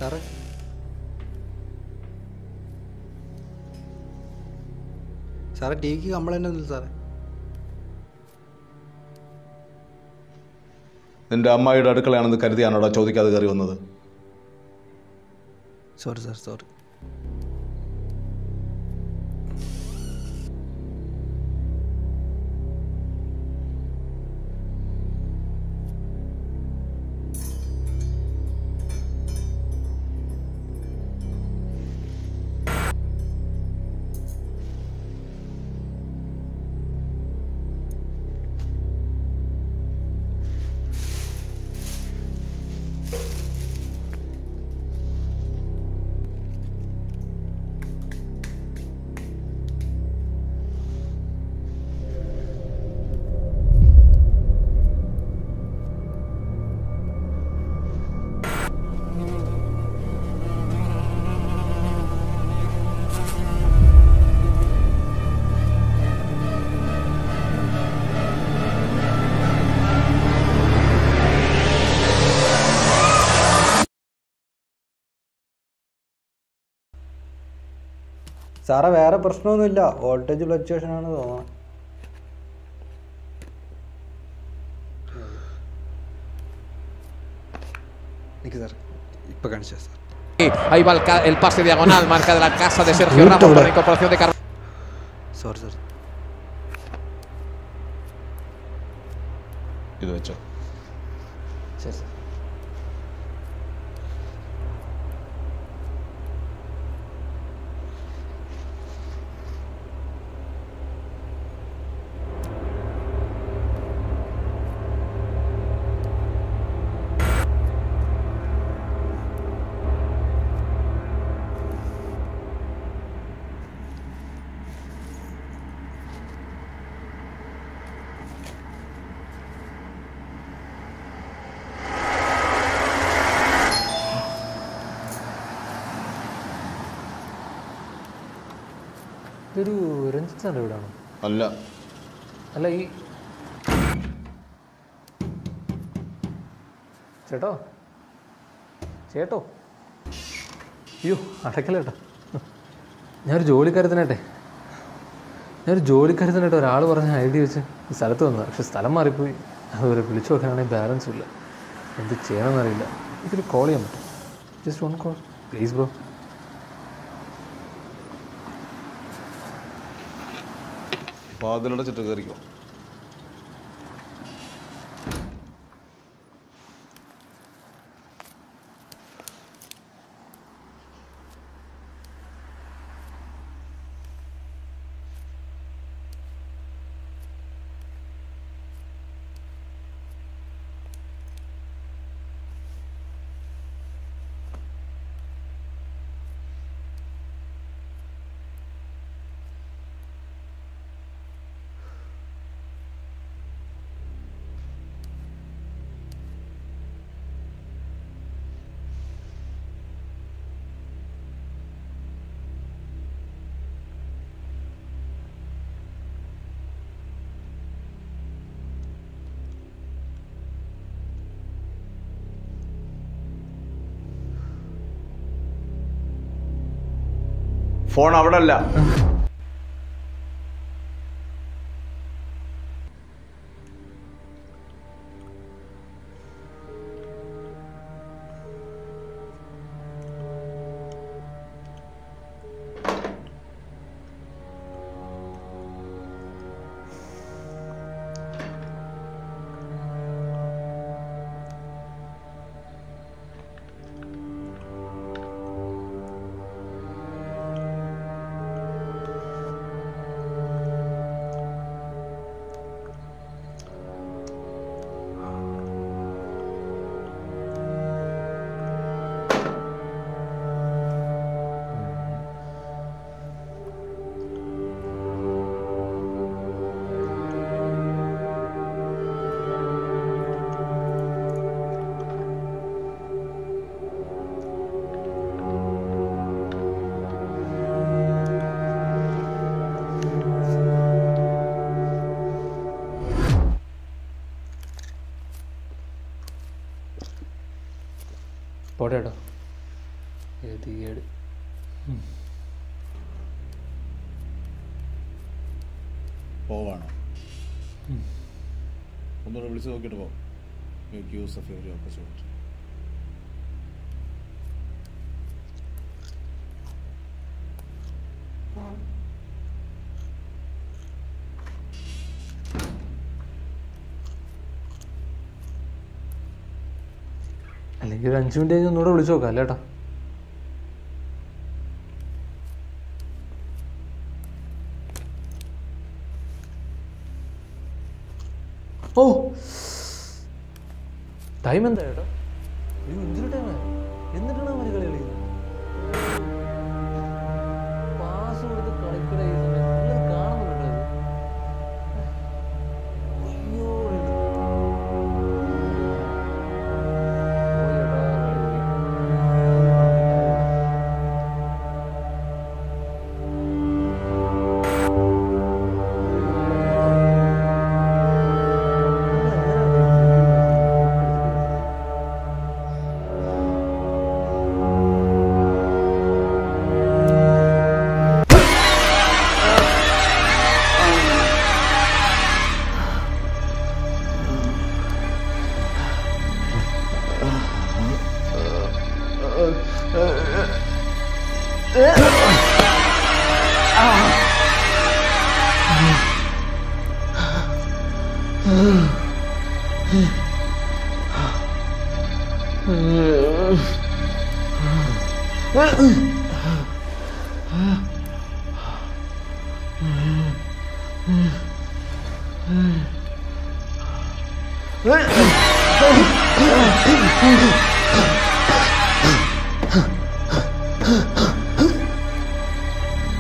സാറേ സാറേ ടി വിക്ക് കംപ്ലൈൻ്റ് ഒന്നുമില്ല സാറേ നിന്റെ അമ്മായിയുടെ അടുക്കളയാണെന്ന് കരുതിയാണോടാ ചോദിക്കാതെ കയറി വന്നത് സോറി സാർ സോറി സാറേ വേറെ പ്രശ്നമൊന്നുമില്ല വോൾട്ടേജ് ഫ്ലക്ച്വേഷൻ ആണ് തോന്നുന്നത് നിൽക്ക് സാർ ഇപ്പം കാണിച്ചാ sir Ahí va el, ca- el pase diagonal, marca de la casa de Sergio Ramos por la incorporación de Carvajal. Sorry sir ഇത് വെച്ചോ ശരി സാർ ഇതൊരു രഞ്ജിത്ത് സാറിൻ്റെ വീടാണോ അല്ല അല്ല ഈ ചേട്ടോ ചേട്ടോ അയ്യോ അടക്കലേട്ടോ ഞാനൊരു ജോലിക്കാരത്തിനായിട്ടെ ഞാനൊരു ജോലിക്കാരത്തിനായിട്ട് ഒരാൾ പറഞ്ഞ ഐ ഡി വെച്ച് ഈ സ്ഥലത്ത് വന്നത് പക്ഷെ സ്ഥലം മാറിപ്പോയി അതുപോലെ വിളിച്ചു നോക്കാനാണെങ്കിൽ ബാലൻസും ഇല്ല എന്ത് ചെയ്യണമെന്നറിയില്ല എനിക്കൊരു കോൾ ചെയ്യാൻ പറ്റും just one call please bro വാതിലടച്ചിട്ട് കയറിക്കോ ഫോൺ അവിടെ അല്ല പോട്ടെ കേട്ടോ ഗതികേട് പോവാണോ ഒന്നുകൂടെ വിളിച്ച് നോക്കിയിട്ട് പോ make use of every opportunity അല്ലെങ്കിൽ ഒരു അഞ്ച് മിനിറ്റ് കഴിഞ്ഞ് ഒന്നുകൂടെ വിളിച്ചു നോക്കാം അല്ലേട്ടാ ഓ ടൈം എന്താ ചേട്ടാ അയ്യോ എന്തൊരു ടൈമാണ് എന്നിട്ടാണ് അവര് കളി കളിക്കുന്നത് പാസ് കൊടുത്ത് കളിക്കട ഈ സമയത്ത് നിങ്ങളത് കാണുന്നുണ്ടോ ഇത്? അയ്യോ ഇത്. പോയി ചേട്ടാ, കളി പോയി.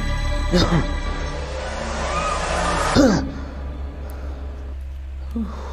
Whew.